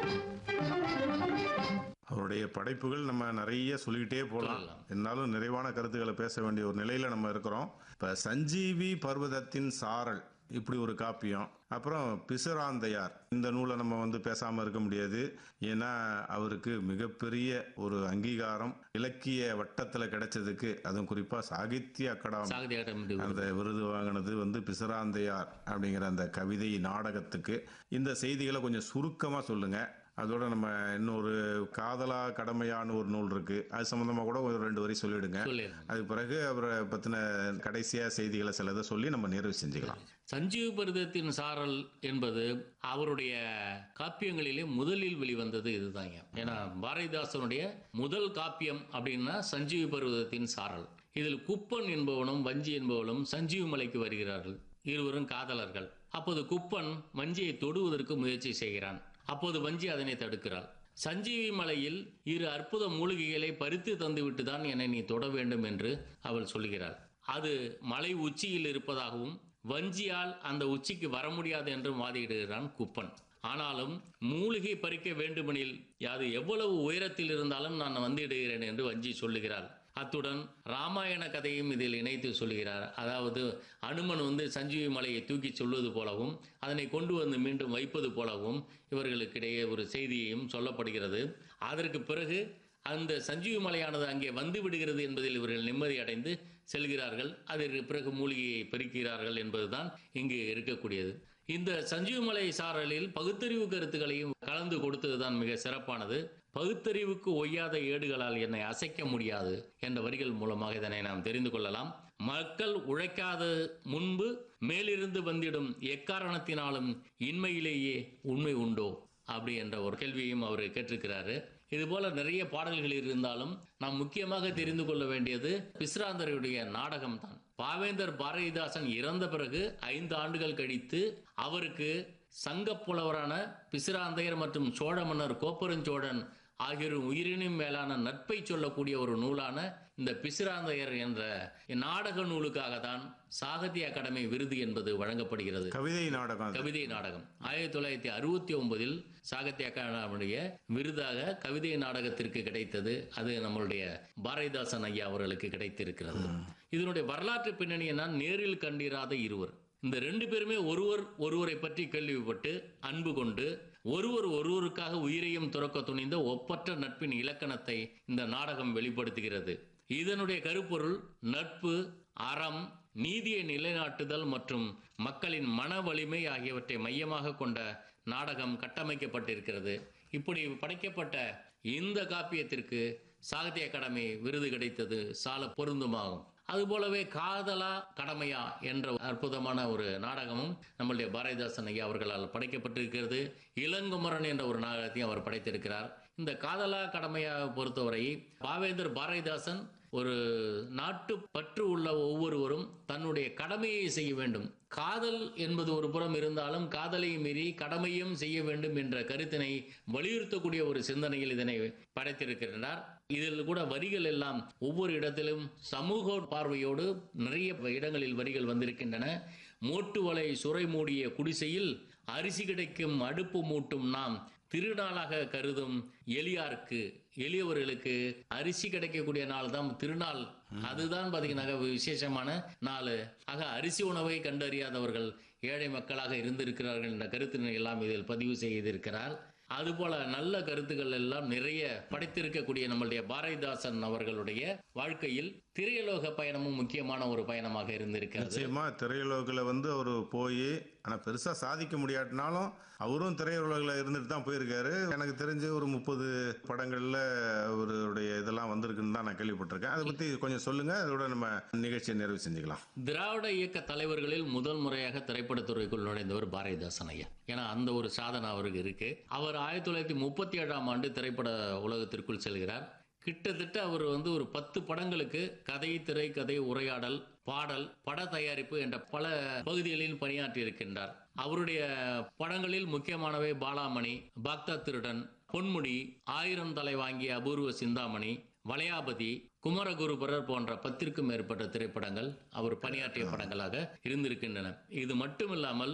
அவருடைய படைப்புகள் நம்ம நிறைய சொல்லிக்கிட்டே போகலாம் சொல்லலாம். இருந்தாலும் நிறைவான கருத்துக்களை பேச வேண்டிய ஒரு நிலையில நம்ம இருக்கிறோம் இப்போ சஞ்சீவி பர்வதத்தின் சாரல் இப்படி ஒரு காப்பியம் அப்புறம் பிசுராந்தையார் இந்த நூலை நம்ம வந்து பேசாம இருக்க முடியாது ஏன்னா அவருக்கு மிகப்பெரிய ஒரு அங்கீகாரம் இலக்கிய வட்டத்துல கிடைச்சதுக்கு அதுவும் குறிப்பா சாகித்ய அகாடமி சாகித்ய அகாடமி விருது. அந்த விருது வாங்கினது வந்து பிசுராந்தையார் அப்படிங்கிற அந்த கவிதை நாடகத்துக்கு இந்த செய்திகளை கொஞ்சம் சுருக்கமா சொல்லுங்க அதோட நம்ம இன்னொரு காதலா கடமையான்னு ஒரு நூல் இருக்கு அது சம்பந்தமா கூட ஒரு ரெண்டு வரி சொல்லிடுங்க சொல்லிடுறேன் அதுக்கு பிறகு அவரை பத்தின கடைசியா செய்திகளை சிலதை சொல்லி நம்ம நிறைவு செஞ்சுக்கலாம் சஞ்சீவ பருதத்தின் சாரல் என்பது அவருடைய காப்பியங்களிலே முதலில் வெளிவந்தது இதுதாங்க ஏன்னா பாரதிதாசனுடைய முதல் காப்பியம் அப்படின்னா சஞ்சீவி பருவதத்தின் சாரல் இதில் குப்பன் என்பவனும் வஞ்சி என்பவனும் சஞ்சீவி மலைக்கு வருகிறார்கள் இருவரும் காதலர்கள் அப்போது குப்பன் வஞ்சியை தொடுவதற்கு முயற்சி செய்கிறான் அப்போது வஞ்சி அதனை தடுக்கிறாள் சஞ்சீவி மலையில் இரு அற்புத மூலிகைகளை பறித்து தந்துவிட்டு தான் என்னை நீ தொட வேண்டும் என்று அவள் சொல்கிறாள் அது மலை உச்சியில் இருப்பதாகவும் வஞ்சியால் அந்த உச்சிக்கு வர முடியாது என்றும் வாதிடுகிறான் குப்பன் ஆனாலும் மூலிகை பறிக்க வேண்டுமெனில் அது எவ்வளவு உயரத்தில் இருந்தாலும் நான் வந்திடுகிறேன் என்று வஞ்சி சொல்லுகிறாள் அத்துடன் ராமாயண கதையும் இதில் இணைத்து சொல்கிறார் அதாவது அனுமன் வந்து சஞ்சீவி மலையை தூக்கி சொல்வது போலவும் அதனை கொண்டு வந்து மீண்டும் வைப்பது போலவும் இவர்களுக்கிடையே ஒரு செய்தியையும் சொல்லப்படுகிறது அதற்கு பிறகு அந்த சஞ்சீவி மலையானது அங்கே வந்து விடுகிறது என்பதில் இவர்கள் நிம்மதி அடைந்து செல்கிறார்கள் அதற்கு பிறகு மூலிகையை பெருக்கிறார்கள் என்பதுதான் இங்கு இருக்கக்கூடியது இந்த சஞ்சீவி மலை சாரலில் பகுத்தறிவு கருத்துக்களையும் கலந்து கொடுத்ததுதான் மிக சிறப்பானது பகுத்தறிவுக்கு ஒய்யாத ஏடுகளால் என்னை அசைக்க முடியாது என்ற வரிகள் மூலமாக இதனை நாம் தெரிந்து கொள்ளலாம் மக்கள் உழைக்காத முன்பு மேலிருந்து வந்திடும் எக்காரணத்தினாலும் இன்மையிலேயே உண்மை உண்டோ அப்படி என்ற ஒரு கேள்வியையும் அவர் கேட்டிருக்கிறாரு இது போல நிறைய பாடல்கள் இருந்தாலும் நாம் முக்கியமாக தெரிந்து கொள்ள வேண்டியது பிஸ்ராந்தருடைய நாடகம் தான் பாவேந்தர் பாரதிதாசன் இறந்த பிறகு ஐந்து ஆண்டுகள் கழித்து அவருக்கு சங்கப் புலவரான பிசிராந்தையர் மற்றும் சோழ மன்னர் கோப்பெருஞ்சோழன் ஆகியோர் உயிரினும் மேலான நட்பை சொல்லக்கூடிய ஒரு நூலான இந்த பிசிராந்தையர் என்ற நாடக நூலுக்காக தான் சாகித்ய அகாடமி விருது என்பது வழங்கப்படுகிறது கவிதை நாடகம் அது. கவிதை நாடகம் ஆயிரத்தி தொள்ளாயிரத்தி அறுபத்தி ஒன்பதில் சாகித்ய அகாடமியுடைய விருதாக கவிதை நாடகத்திற்கு கிடைத்தது அது நம்மளுடைய பாரதிதாசன் ஐயா அவர்களுக்கு கிடைத்திருக்கிறது இதனுடைய வரலாற்று பின்னணியை நான் நேரில் கண்டிராத இருவர் இந்த ரெண்டு பேருமே ஒருவர் ஒருவரை பற்றி கேள்விப்பட்டு அன்பு கொண்டு ஒருவர் ஒருவருக்காக உயிரையும் துறக்க துணிந்த ஒப்பற்ற நட்பின் இலக்கணத்தை இந்த நாடகம் வெளிப்படுத்துகிறது இதனுடைய கருப்பொருள் நட்பு அறம் நீதியை நிலைநாட்டுதல் மற்றும் மக்களின் மன வலிமை ஆகியவற்றை மையமாக கொண்ட நாடகம் கட்டமைக்கப்பட்டிருக்கிறது இப்படி படைக்கப்பட்ட இந்த காப்பியத்திற்கு சாகித்ய அகாடமி விருது கிடைத்தது சால பொருந்துமாகும் அதுபோலவே காதலா கடமையா என்ற அற்புதமான ஒரு நாடகமும் நம்மளுடைய பாரதிதாசன் ஐயா அவர்களால் படைக்கப்பட்டிருக்கிறது இளங்குமரன் என்ற ஒரு நாடகத்தையும் அவர் படைத்திருக்கிறார் இந்த காதலா கடமையா பொறுத்தவரை பாவேந்தர் பாரதிதாசன் ஒரு நாட்டு பற்று உள்ள ஒவ்வொருவரும் தன்னுடைய கடமையை செய்ய வேண்டும் காதல் என்பது ஒரு புறம் இருந்தாலும் காதலை மீறி கடமையும் செய்ய வேண்டும் என்ற கருத்தினை வலியுறுத்தக்கூடிய ஒரு சிந்தனையில் இதனை படைத்திருக்கிறார் இதில் கூட வரிகள் எல்லாம் ஒவ்வொரு இடத்திலும் சமூக பார்வையோடு நிறைய இடங்களில் வரிகள் வந்திருக்கின்றன மூட்டு வலை சுரை மூடிய குடிசையில் அரிசி கிடைக்கும் அடுப்பு மூட்டும் நாம் திருநாளாக கருதும் எளியாருக்கு எளியவர்களுக்கு அரிசி கிடைக்கக்கூடிய நாள் தான் திருநாள் அதுதான் பாத்தீங்கன்னா விசேஷமான நாள் ஆக அரிசி உணவை கண்டறியாதவர்கள் ஏழை மக்களாக இருந்திருக்கிறார்கள் என்ற கருத்தினை எல்லாம் இதில் பதிவு செய்திருக்கிறார் அதுபோல நல்ல கருத்துக்கள் எல்லாம் நிறைய படைத்திருக்கக்கூடிய நம்மளுடைய பாரதிதாசன் அவர்களுடைய வாழ்க்கையில் திரையலோக பயணமும் முக்கியமான ஒரு பயணமாக இருந்திருக்கிறது நிச்சயமா திரையுலகில் வந்து அவர் போய் ஆனா பெருசா சாதிக்க முடியாட்டினாலும் அவரும் திரையுலகில் இருந்துட்டு தான் போயிருக்காரு எனக்கு தெரிஞ்ச ஒரு முப்பது படங்கள்ல அவருடைய இதெல்லாம் வந்திருக்குன்னு தான் நான் கேள்விப்பட்டிருக்கேன் அதை பத்தி கொஞ்சம் சொல்லுங்க அதோட நம்ம நிகழ்ச்சியை நிறைவு செஞ்சுக்கலாம் திராவிட இயக்க தலைவர்களில் முதல் முறையாக திரைப்படத்துறைக்குள் நுழைந்தவர் பாரதிதாசன் ஐயா ஏன்னா அந்த ஒரு சாதனை அவருக்கு இருக்கு அவர் ஆயிரத்தி தொள்ளாயிரத்தி முப்பத்தி ஏழாம் ஆண்டு திரைப்பட உலகத்திற்குள் செல்கிறார் கிட்டத்தட்ட அவர் வந்து ஒரு பத்து படங்களுக்கு கதை திரைக்கதை உரையாடல் பாடல் பட தயாரிப்பு என்ற பல பகுதிகளில் பணியாற்றி இருக்கின்றார் அவருடைய படங்களில் முக்கியமானவை பாலாமணி பாக்தா திருடன் பொன்முடி ஆயிரம் தலை வாங்கிய அபூர்வ சிந்தாமணி வளையாபதி குமரகுருபரர் போன்ற பத்திற்கும் மேற்பட்ட திரைப்படங்கள் அவர் பணியாற்றிய படங்களாக இருந்திருக்கின்றன இது மட்டுமில்லாமல்